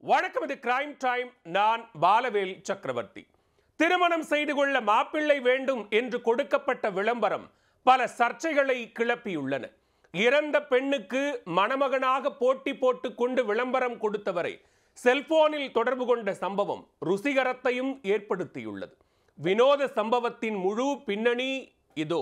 வணக்கம் இது crime time நான் பாலவேல் சக்கரவர்த்தி திருமணம் செய்து கொள்ள மாப்பிள்ளை வேண்டும் என்று கொடுக்கப்பட்ட விளம்பரம் பல சர்ச்சைகளை கிளப்பியுள்ளன இறந்த பெண்ணுக்கு மணமகனாக போட்டி போட்டு கொண்டு விளம்பரம் கொடுத்தவரை செல்போனில் தொடர்பு கொண்ட சம்பவம் ருசிகரத்தையும் ஏற்படுத்தியுள்ளது வினோத சம்பவத்தின் முழு பின்னணி இதோ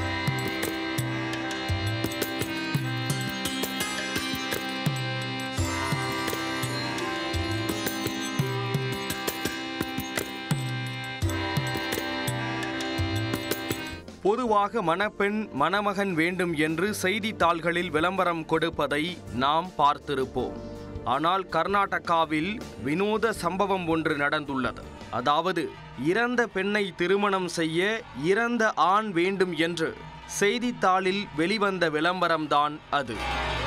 பொதுவாக மணப்பெண் மணமகன் வேண்டும் என்று செய்தித்தாள்களில் விளம்பரம் கொடுப்பதை நாம் பார்த்திருப்போம் ஆனால் கர்நாடகாவில் வினோத சம்பவம் ஒன்று நடந்துள்ளது அதாவது இறந்த பெண்ணை திருமணம் செய்ய இறந்த ஆண் வேண்டும் என்று செய்தித்தாளில் வெளிவந்த விளம்பரம்தான் அது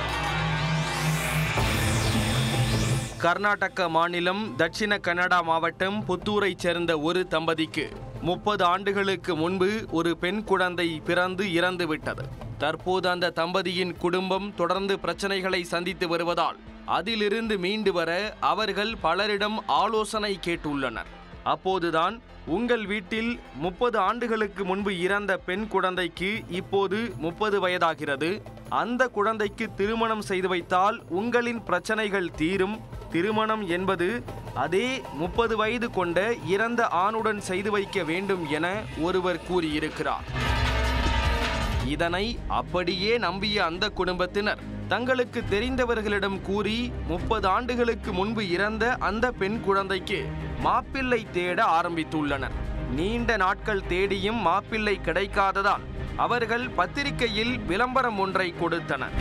கர்நாடக மாநிலம் தட்சிண கன்னடா மாவட்டம் புத்தூரைச் சேர்ந்த ஒரு தம்பதிக்கு முப்பது ஆண்டுகளுக்கு முன்பு ஒரு பெண் குழந்தை பிறந்து இறந்து விட்டது தற்போது அந்த தம்பதியின் குடும்பம் தொடர்ந்து பிரச்சனைகளை சந்தித்து வருவதால் அதிலிருந்து மீண்டு வர அவர்கள் பலரிடம் ஆலோசனை கேட்டுள்ளனர் அப்போதுதான் உங்கள் வீட்டில் முப்பது ஆண்டுகளுக்கு முன்பு இறந்த பெண் குழந்தைக்கு இப்போது முப்பது வயதாகிறது அந்த குழந்தைக்கு திருமணம் செய்து வைத்தால் உங்களின் பிரச்சனைகள் தீரும் திருமணம் என்பது அதே முப்பது வயது கொண்ட இறந்த ஆணுடன் செய்து வைக்க வேண்டும் என ஒருவர் கூறியிருக்கிறார் இதனை அப்படியே நம்பிய அந்த குடும்பத்தினர் தங்களுக்கு தெரிந்தவர்களிடம் கூறி முப்பது ஆண்டுகளுக்கு முன்பு இறந்த அந்த பெண் குழந்தைக்கு மாப்பிள்ளை தேட ஆரம்பித்துள்ளனர் நீண்ட நாட்கள் தேடியும் மாப்பிள்ளை கிடைக்காததால் அவர்கள் பத்திரிகையில் விளம்பரம் ஒன்றை கொடுத்தனர்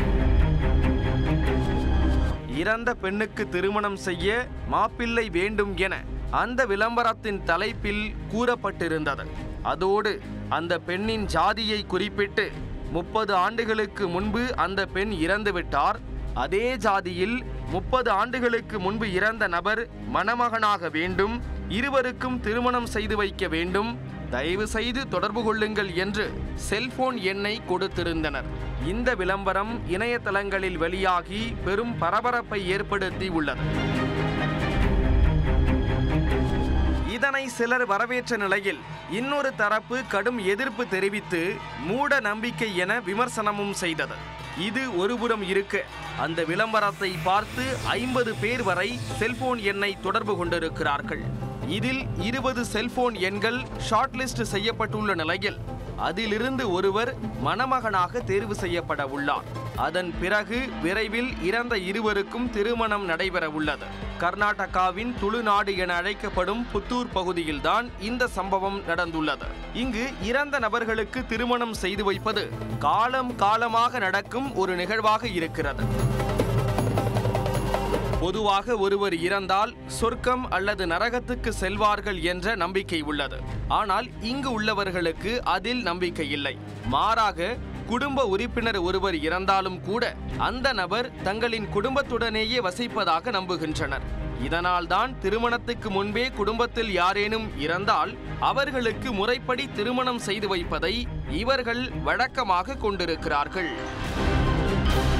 இறந்த பெண்ணுக்கு திருமணம் செய்ய மாப்பிள்ளை வேண்டும் என அந்த விளம்பரத்தின் தலைப்பில் கூறப்பட்டிருந்தது அதோடு அந்த பெண்ணின் ஜாதியை குறிப்பிட்டு முப்பது ஆண்டுகளுக்கு முன்பு அந்த பெண் இறந்துவிட்டார் அதே ஜாதியில் முப்பது ஆண்டுகளுக்கு முன்பு இறந்த நபர் மணமகனாக வேண்டும் இருவருக்கும் திருமணம் செய்து வைக்க வேண்டும் தயவு செய்து தொடர்பு கொள்ளுங்கள் என்று செல்போன் எண்ணை கொடுத்திருந்தனர் இந்த விளம்பரம் இணையதளங்களில் வெளியாகி பெரும் பரபரப்பை ஏற்படுத்தி உள்ளது இதனை சிலர் வரவேற்ற நிலையில் இன்னொரு தரப்பு கடும் எதிர்ப்பு தெரிவித்து மூட நம்பிக்கை என விமர்சனமும் செய்தது இது ஒருபுறம் இருக்க அந்த விளம்பரத்தை பார்த்து ஐம்பது பேர் வரை செல்போன் எண்ணை தொடர்பு கொண்டிருக்கிறார்கள் இதில் இருபது செல்போன் எண்கள் ஷார்ட் லிஸ்ட் செய்யப்பட்டுள்ள நிலையில் அதிலிருந்து ஒருவர் மணமகனாக தேர்வு செய்யப்பட உள்ளார் அதன் பிறகு விரைவில் இறந்த இருவருக்கும் திருமணம் நடைபெற உள்ளது கர்நாடகாவின் துளுநாடு என அழைக்கப்படும் புத்தூர் பகுதியில்தான் இந்த சம்பவம் நடந்துள்ளது இங்கு இறந்த நபர்களுக்கு திருமணம் செய்து வைப்பது காலம் காலமாக நடக்கும் ஒரு நிகழ்வாக இருக்கிறது பொதுவாக ஒருவர் இறந்தால் சொர்க்கம் அல்லது நரகத்துக்கு செல்வார்கள் என்ற நம்பிக்கை உள்ளது ஆனால் இங்கு உள்ளவர்களுக்கு அதில் நம்பிக்கை இல்லை மாறாக குடும்ப உறுப்பினர் ஒருவர் இறந்தாலும் கூட அந்த நபர் தங்களின் குடும்பத்துடனேயே வசிப்பதாக நம்புகின்றனர் இதனால்தான் திருமணத்துக்கு முன்பே குடும்பத்தில் யாரேனும் இறந்தால் அவர்களுக்கு முறைப்படி திருமணம் செய்து வைப்பதை இவர்கள் வழக்கமாக கொண்டிருக்கிறார்கள்